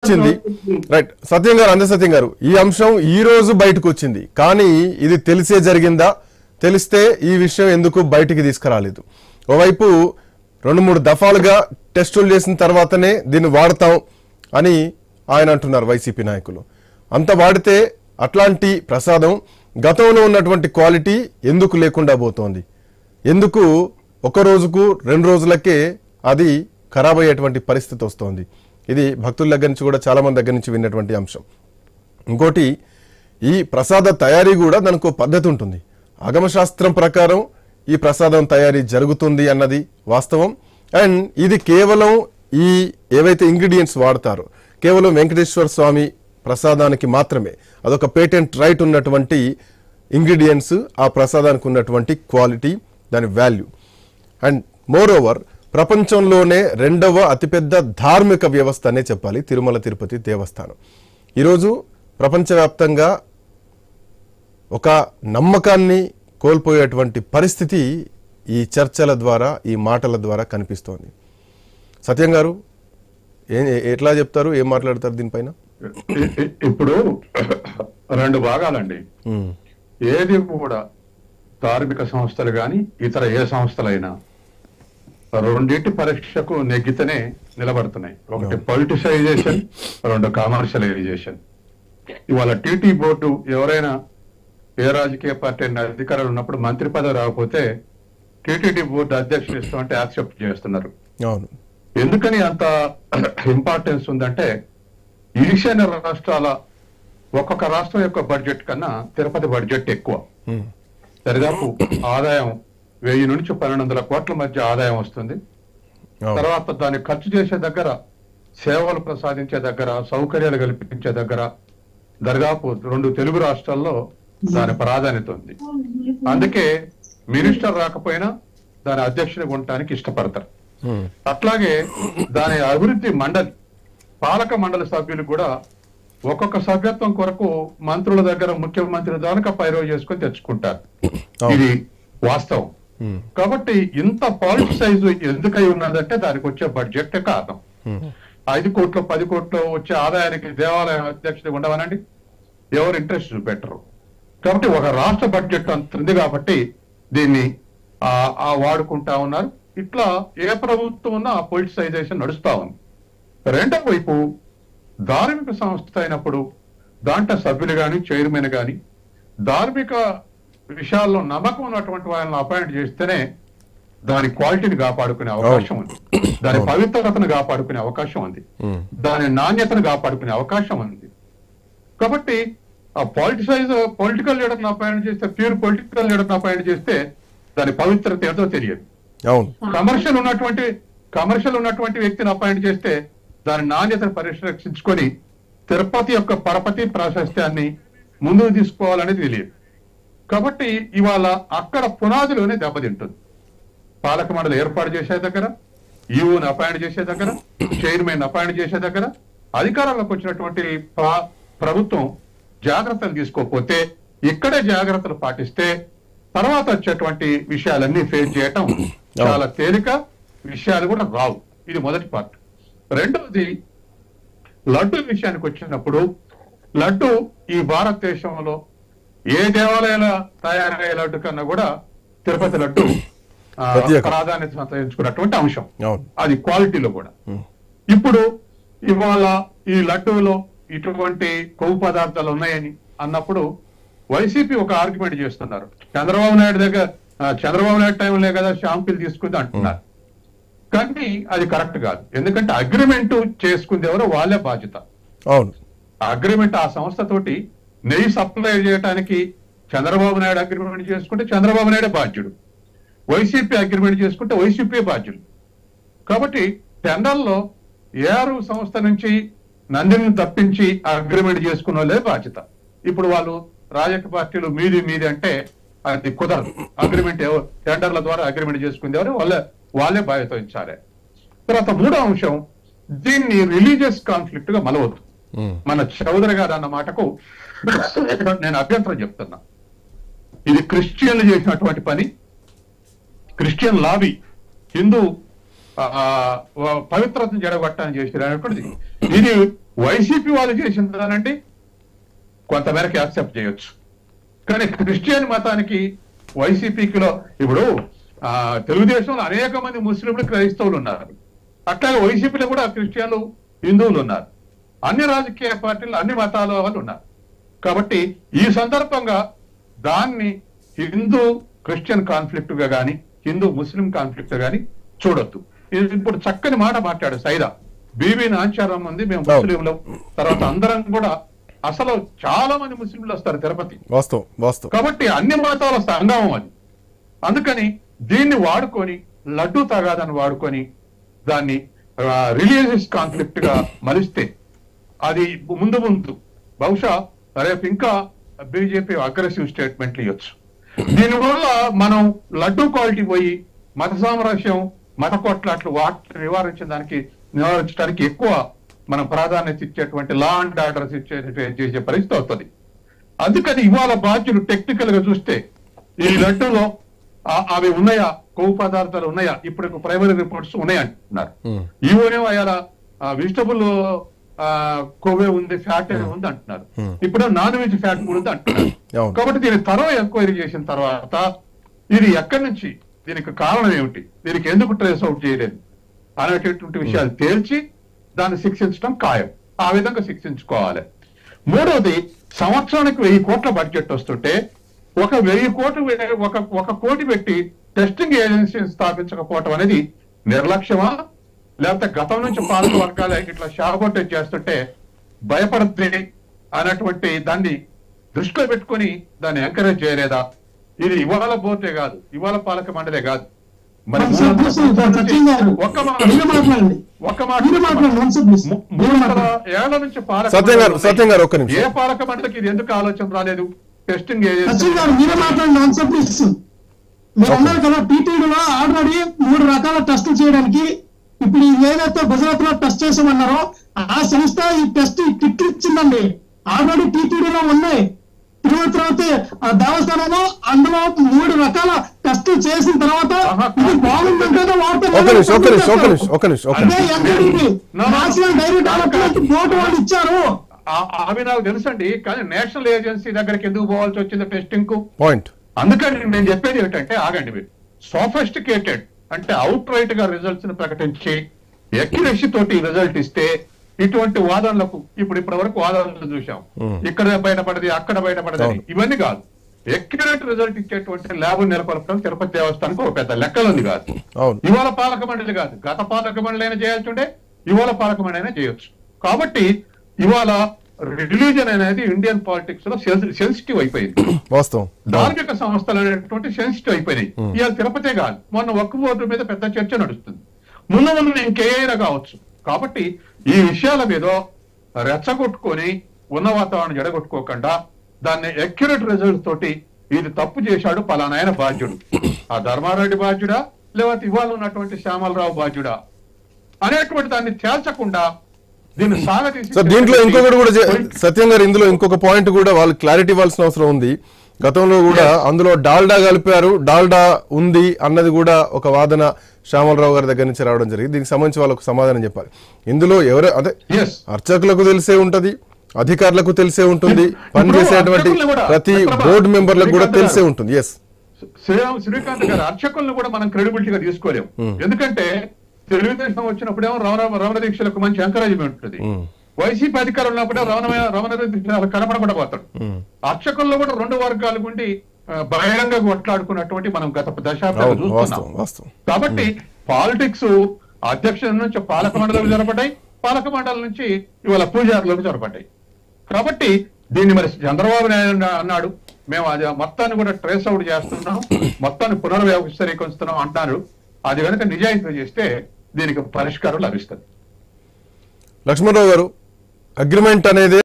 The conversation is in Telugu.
వచ్చింది రైట్ సత్యం గారు అందే సత్యం గారు ఈ అంశం ఈ రోజు బయటకు వచ్చింది కానీ ఇది తెలిసే జరిగిందా తెలిస్తే ఈ విషయం ఎందుకు బయటికి తీసుకురాలేదు ఓవైపు రెండు మూడు దఫాలుగా టెస్టులు చేసిన తర్వాతనే దీన్ని వాడతాం అని ఆయన అంటున్నారు వైసీపీ నాయకులు అంత వాడితే అట్లాంటి ప్రసాదం గతంలో ఉన్నటువంటి క్వాలిటీ ఎందుకు లేకుండా పోతోంది ఎందుకు ఒక రోజుకు రెండు రోజులకే అది ఖరాబ్ అయ్యేటువంటి పరిస్థితి వస్తోంది ఇది భక్తుల దగ్గర నుంచి కూడా చాలా మంది దగ్గర నుంచి విన్నటువంటి అంశం ఇంకోటి ఈ ప్రసాద తయారీ కూడా దానికి ఒక పద్ధతి ఉంటుంది ఆగమశాస్త్రం ప్రకారం ఈ ప్రసాదం తయారీ జరుగుతుంది అన్నది వాస్తవం అండ్ ఇది కేవలం ఈ ఏవైతే ఇంగ్రీడియంట్స్ వాడతారో కేవలం వెంకటేశ్వర స్వామి ప్రసాదానికి మాత్రమే అదొక పేటెంట్ రైట్ ఉన్నటువంటి ఇంగ్రీడియంట్స్ ఆ ప్రసాదానికి ఉన్నటువంటి క్వాలిటీ దాని వాల్యూ అండ్ మోర్ ఓవర్ ప్రపంచంలోనే రెండవ అతిపెద్ద ధార్మిక వ్యవస్థ అనే చెప్పాలి తిరుమల తిరుపతి దేవస్థానం ఈరోజు ప్రపంచవ్యాప్తంగా ఒక నమ్మకాన్ని కోల్పోయేటువంటి పరిస్థితి ఈ చర్చల ద్వారా ఈ మాటల ద్వారా కనిపిస్తోంది సత్యం గారు ఏ ఏ- ఎట్లా చెప్తారు ఏం మాట్లాడతారు దీనిపైన ఇ- ఇ- ఇప్పుడు రెండు భాగాలండి ఉమ్, ఏది కూడా ధార్మిక సంస్థలు కానీ ఇతర ఏ సంస్థలైనా రెండింటి పరీక్షకు నెగ్గితేనే నిలబడుతున్నాయి ఒకటి పొలిటిసైజేషన్ రెండు కమర్షియలైజేషన్ ఇవాళ టీటీ బోర్డు ఎవరైనా ఏ రాజకీయ పార్టీ అయినా అధికారాలు ఉన్నప్పుడు మంత్రి పదవి రాకపోతే టీటీడీ బోర్డు అధ్యక్షులు ఇస్తామంటే యాక్సెప్ట్ చేస్తున్నారు అవును ఎందుకని అంత ఇంపార్టెన్స్ ఉందంటే ఈశాన్య రాష్ట్రాల ఒక్కొక్క రాష్ట్రం యొక్క బడ్జెట్ కన్నా తిరుపతి బడ్జెట్ ఎక్కువ ఉమ్, దరిదాపు ఆదాయం వెయ్యి నుంచి పన్నెండు వందల కోట్ల మధ్య ఆదాయం వస్తుంది అవును తర్వాత దాన్ని ఖర్చు చేసే దగ్గర సేవలు ప్రసాదించే దగ్గర సౌకర్యాలు కల్పించే దగ్గర దరిదాపు రెండు తెలుగు రాష్ట్రాల్లో దాని ప్రాధాన్యత ఉంది అందుకే మినిస్టర్ రాకపోయినా దాని అధ్యక్షుడిగా ఉండటానికి ఇష్టపడతారు ఉమ్, అట్లాగే దాని అభివృద్ధి మండలి పాలక మండలి సభ్యులు కూడా ఒక్కొక్క సభ్యత్వం కొరకు మంత్రుల దగ్గర ముఖ్యమంత్రి దానిక పైరవ్ చేసుకొని తెచ్చుకుంటారు అవును. ఇది వాస్తవం ఉమ్, కాబట్టి ఇంత పాలిటిసైజ్ ఎందుకై ఉన్నదంటే దానికి వచ్చే బడ్జెట్ కారణం ఉమ్, ఐదు కోట్లు పది కోట్లు వచ్చే ఆదాయానికి దేవాలయం అధ్యక్షుడు ఉండవనండి ఎవరు ఇంట్రెస్ట్ చూపెట్టరు కాబట్టి ఒక రాష్ట్ర బడ్జెట్ అంత ఉంది కాబట్టి దీన్ని ఆ ఆ వాడుకుంటా ఉన్నారు ఇట్లా ఏ ప్రభుత్వం ఉన్నా ఆ పొలిటిసైజేషన్ నడుస్తా ఉంది రెండవ వైపు ధార్మిక సంస్థ అయినప్పుడు దాంట్లో సభ్యులు గాని చైర్మన్ గాని ధార్మిక విషయాల్లో నమ్మకం ఉన్నటువంటి వాళ్ళని అపాయింట్ చేస్తేనే దాని క్వాలిటీని కాపాడుకునే అవకాశం ఉంది దాని పవిత్రతను కాపాడుకునే అవకాశం ఉంది ఉమ్, దాని నాణ్యతను కాపాడుకునే అవకాశం ఉంది కాబట్టి ఆ పాలిటిసైజ్ పొలిటికల్ లీడర్ని అపాయింట్ చేస్తే ప్యూర్ పొలిటికల్ లీడర్ని అపాయింట్ చేస్తే దాని పవిత్రత ఏదో తెలియదు అవును కమర్షియల్ ఉన్నటువంటి కమర్షియల్ ఉన్నటువంటి వ్యక్తిని అపాయింట్ చేస్తే దాని నాణ్యతను పరిరక్షించుకొని తిరుపతి యొక్క పరపతి ప్రాశస్త్యాన్ని ముందుకు తీసుకోవాలనేది తెలియదు కాబట్టి ఇవాళ అక్కడ పునాదిలోనే దెబ్బతింటుంది పాలక మండలి ఏర్పాటు చేసే దగ్గర ఈఓని అపాయింట్ చేసే దగ్గర చైర్మన్ అపాయింట్ చేసే దగ్గర అధికారంలోకి వచ్చినటువంటి ప్ర- ప్రభుత్వం జాగ్రత్తలు తీసుకోకపోతే ఇక్కడే జాగ్రత్తలు పాటిస్తే తర్వాత వచ్చేటువంటి విషయాలన్నీ ఫేస్ చేయటం చాలా తేలిక విషయాలు కూడా రావు ఇది మొదటి పార్ట్ రెండవది లడ్డు విషయానికి వచ్చినప్పుడు లడ్డు ఈ భారతదేశంలో ఏ దేవాలయాల తయారయ్యే లడ్డు కన్నా కూడా తిరుపతి లడ్డు ఆ, ప్రత్యేకం. ప్రాధాన్యత సంతరించుకున్నటువంటి అంశం అవును అది క్వాలిటీలో కూడా ఉమ్, ఇప్పుడు ఇవాళ ఈ లడ్డూలో ఇటువంటి కొవ్వు పదార్థాలు ఉన్నాయని అన్నప్పుడు వైసీపీ ఒక ఆర్గ్యుమెంట్ చేస్తున్నారు చంద్రబాబు నాయుడు దగ్గర ఆ, చంద్రబాబు నాయుడు టైంలో కదా షాంపిల్ తీసుకుంది అంటున్నారు కానీ అది కరెక్ట్ కాదు ఎందుకంటే అగ్రిమెంట్ చేసుకుంది ఎవరో వాళ్ళే బాధ్యత అవును అగ్రిమెంట్ ఆ సంస్థ తోటి నెయ్యి సప్లై చేయడానికి చంద్రబాబు నాయుడు అగ్రిమెంట్ చేసుకుంటే చంద్రబాబు నాయుడే బాధ్యుడు వైసీపీ అగ్రిమెంట్ చేసుకుంటే వైసీపీ బాధ్యుడు కాబట్టి టెండర్లో ఏఆర్ సంస్థ నుంచి నందిని తప్పించి అగ్రిమెంట్ చేసుకున్న వాళ్ళే బాధ్యత ఇప్పుడు వాళ్ళు రాజకీయ పార్టీలు మీది మీది అంటే అది కుదరదు అగ్రిమెంట్ ఎవ- టెండర్ల ద్వారా అగ్రిమెంట్ చేసుకుంది ఎవరు వాళ్ళే వాళ్ళే బాధ్యత వహించాలి తర్వాత మూడో అంశం దీన్ని రిలీజియస్ కాన్ఫ్లిక్ట్ గా మలవద్దు ఉమ్, మన చౌదరి గారు అన్న మాటకు నేను అభ్యంతరం చెప్తున్నా ఇది క్రిస్టియన్లు చేసినటువంటి పని క్రిస్టియన్ లాబీ హిందూ ఆ, ఆ, పవిత్రతను జడగొట్టని చేశారు అనేటువంటిది ఇది వైసీపీ వాళ్ళు చేసిందానండి కొంతమేరకు యాక్సెప్ట్ చేయొచ్చు కానీ క్రిస్టియన్ మతానికి వైసీపీకిలో ఇప్పుడు ఆ, తెలుగుదేశంలో అనేక మంది ముస్లింలు క్రైస్తవులు ఉన్నారు అట్లాగే వైసీపీలో కూడా క్రిస్టియన్లు హిందువులు ఉన్నారు అన్ని రాజకీయ పార్టీలు అన్ని మతాల వాళ్ళు ఉన్నారు కాబట్టి ఈ సందర్భంగా దాన్ని హిందూ క్రిస్టియన్ కాన్ఫ్లిక్ట్ గా గాని హిందూ ముస్లిం కాన్ఫ్లిక్ట్ గా గాని చూడొద్దు ఇది ఇప్పుడు చక్కని మాట మాట్లాడు సైదా బీబీ నాంచారం ఉంది మేము ముస్లింలు తర్వాత అందరం కూడా అసలు చాలా మంది ముస్లింలు వస్తారు తిరుపతి వాస్తవం వాస్తవం కాబట్టి అన్ని మతాల సంగమం అది అందుకని దీన్ని వాడుకొని లడ్డు తగాదని వాడుకొని దాన్ని రిలీజియస్ కాన్ఫ్లిక్ట్ గా మలిస్తే అది ముందు ముందు బహుశా రేపు ఇంకా బీజేపీ అగ్రెసివ్ స్టేట్మెంట్లు ఇవ్వచ్చు దీనివల్ల మనం లడ్డు క్వాలిటీ పోయి మత సామరస్యం మత కొట్లాట్లు వాటిని నివారించిన దానికి నివారించడానికి ఎక్కువ మనం ప్రాధాన్యత ఇచ్చేటువంటి లా అండ్ ఆర్డర్స్ ఇచ్చే చేసే పరిస్థితి అవుతుంది అందుకని ఇవాళ బాధ్యులు టెక్నికల్ గా చూస్తే ఈ లడ్డూలో ఆ- అవి ఉన్నాయా కొవ్వు పదార్థాలు ఉన్నాయా ఇప్పుడు ప్రైమరీ రిపోర్ట్స్ ఉన్నాయి అంటున్నారు ఉమ్. ఈవోనేమో అయ్యాల వెజిటబుల్ కొవ్వే ఉంది ఫ్యాట్ ఉంది అంటున్నారు ఇప్పుడు నాన్ వెజ్ ఫ్యాట్ కూడా ఉంది అంటున్నారు అవును. కాబట్టి దీన్ని తరవ ఎంక్వైరీ చేసిన తర్వాత ఇది ఎక్కడి నుంచి దీనికి కారణం ఏమిటి దీనికి ఎందుకు ట్రేస్ అవుట్ చేయలేదు అనేటటువంటి విషయాలు తేల్చి దాన్ని శిక్షించడం ఖాయం ఆ విధంగా శిక్షించుకోవాలి మూడవది సంవత్సరానికి వెయ్యి కోట్ల బడ్జెట్ వస్తుంటే ఒక వెయ్యి కోట్లు వే- ఒక ఒక కోటి పెట్టి టెస్టింగ్ ఏజెన్సీని స్థాపించకపోవటం అనేది నిర్లక్ష్యమా లేకపోతే గతం నుంచి పాలక వర్గాలు ఇట్లా షాగొట్టే చేస్తుంటే భయపడద్ది అన్నటువంటి దాన్ని దృష్టిలో పెట్టుకొని దాన్ని ఎంకరేజ్ చేయలేదా ఇది ఇవాళ బోర్డే కాదు ఇవాళ పాలక మండలే కాదు మరి One sir, please, sir, Sachin గారు. ఒక్క మాట మీరు మాట్లాడండి ఒక్క మాట మీరు మాట్లాడండి వన్ సార్ ప్లీజ్ ము- మూడు వందల ఏళ్ల నుంచి పాలక సత్యం గారు, మండలి సత్యం గారు, ఒక్క నిమిషం. ఏ పాలక మండలికి ఇది ఎందుకు ఆలోచన రాలేదు టెస్టింగ్ సచిన్ గారు మీరే మాట్లాడండి వన్ సార్ ప్లీజ్ మీరు అన్నారు కదా టీటీడీలో ఆల్రెడీ మూడు రకాల టెస్టులు చేయడానికి ఇప్పుడు ఈ ఏదైతే గుజరాత్ లో టెస్ట్ చేసామన్నారో ఆ సంస్థ ఈ టెస్ట్ ఈ కిట్లు ఇచ్చిందండి ఆల్రెడీ టీటీడీలో ఉన్నాయి తిరుమల తిరుపతి ఆ దేవస్థానంలో అందులో మూడు రకాల టెస్టులు చేసిన తర్వాత ఇది బాగుందంటేనే వార్త ఒక నిమిషం ఒక నిమిషం ఒక నిమిషం ఒక నిమిషం ఒక అదే నిమిషం MPDP No, no, no. National dairy development board వాళ్ళు ఇచ్చారు అవి నాకు తెలుసండి కానీ నేషనల్ ఏజెన్సీ దగ్గరికి ఎందుకు పోవాల్సి వచ్చింది టెస్టింగ్ కు పాయింట్ అందుకని నేను చెప్పేది ఏంటంటే ఆగండి మీరు సోఫిస్టికేటెడ్ అంటే అవుట్ రైట్ గా రిజల్ట్స్ ని ప్రకటించి ఎక్యురసీ తోటి రిజల్ట్ ఇస్తే ఇటువంటి వాదనలకు ఇప్పుడు ఇప్పటి వరకు వాదనలు చూసాం ఇక్కడ బయటపడది అక్కడ బయటపడది అని. ఇవన్నీ కాదు ఎక్యురేట్ రిజల్ట్ ఇచ్చేటువంటి ల్యాబ్ నెలకొల్పడం తిరుపతి దేవస్థానానికి ఒక పెద్ద లెక్కలుంది కాదు అవును ఇవాళ పాలక మండలి కాదు గత పాలక మండలి అయినా చేయాల్సి ఉంటే ఇవాళ పాలక మండలి అయినా చేయొచ్చు కాబట్టి ఇవాళ రిలీజన్ అనేది ఇండియన్ పాలిటిక్స్ లో సెన్సిటివ్ అయిపోయింది వాస్తవం ధార్మిక సంస్థలు అనేటువంటి సెన్సిటివ్ అయిపోయినాయి ఇవాళ తిరుపతే కాదు మొన్న ఒక్క బోర్డు మీద పెద్ద చర్చ నడుస్తుంది ముందు ముందు ఇంకేమైనా కావచ్చు కాబట్టి ఈ విషయాల మీద రెచ్చగొట్టుకొని ఉన్న వాతావరణం జడగొట్టుకోకుండా దాన్ని అక్యురేట్ రిజల్ట్ తోటి ఇది తప్పు చేశాడు పలానాయన బాధ్యుడు ఆ ధర్మారెడ్డి బాధ్యుడా లేకపోతే ఇవాళ ఉన్నటువంటి శ్యామలరావు బాధ్యుడా అనేటువంటి దాన్ని తేల్చకుండా దీన్ని సాగతీసి సార్ దీంట్లో ఇంకొకటి కూడా చే- సత్యం గారు ఇందులో ఇంకొక పాయింట్ కూడా వాళ్ళు క్లారిటీ ఇవ్వాల్సిన అవసరం ఉంది గతంలో కూడా అందులో డాల్డా కలిపారు డాల్డా ఉంది అన్నది కూడా ఒక వాదన శ్యామలరావు గారి దగ్గర నుంచి రావడం జరిగింది దీనికి సంబంధించి వాళ్ళకు సమాధానం చెప్పాలి ఇందులో ఎవరు అదే ఎస్ అర్చకులకు తెలిసే ఉంటది అధికారులకు తెలిసే ఉంటుంది ఇప్పుడు పనిచేసేటువంటి అర్చకులు కూడా, ప్రతి మిత్రమా, బోర్డు మెంబర్లకు కూడా శ్రీకాంత్ తెలిసే గారు. ఉంటుంది ఎస్ శ్రీరామ్ శ్రీకాంత్ గారు అర్చకులను కూడా మనం క్రెడిబిలిటీగా తీసుకోలేము ఎందుకంటే తెలుగుదేశం వచ్చినప్పుడేమో రమణ రమణ దీక్షలకు మంచి ఎంకరేజ్మెంట్ ఉంటుంది వైసీపీ అధికారం ఉన్నప్పుడే రమణ రమణ దీక్ష కనపడకుండా పోతాడు అర్చకుల్లో కూడా రెండు వర్గాలు ఉండి ఆ, బహిరంగ కొట్లాడుకున్నటువంటి మనం గత దశాబ్దాలు అవును చూస్తున్నాం వాస్తవం వాస్తవం కాబట్టి పాలిటిక్స్ అధ్యక్షుల నుంచి పాలక మండలికి జరపడ్డాయి పాలక మండలి నుంచి ఇవాళ పూజారులకు జరపడ్డాయి కాబట్టి దీన్ని మరి చంద్రబాబు నాయుడు అన్నాడు మేము అది మొత్తాన్ని కూడా ట్రేస్ అవుట్ చేస్తున్నాం మొత్తాన్ని పునర్వ్యవస్థీకరిస్తున్నాం అంటున్నారు అది కనుక నిజాయితీ చేస్తే దీనికి పరిష్కారం లభిస్తుంది లక్ష్మణరావు గారు అగ్రిమెంట్ అనేది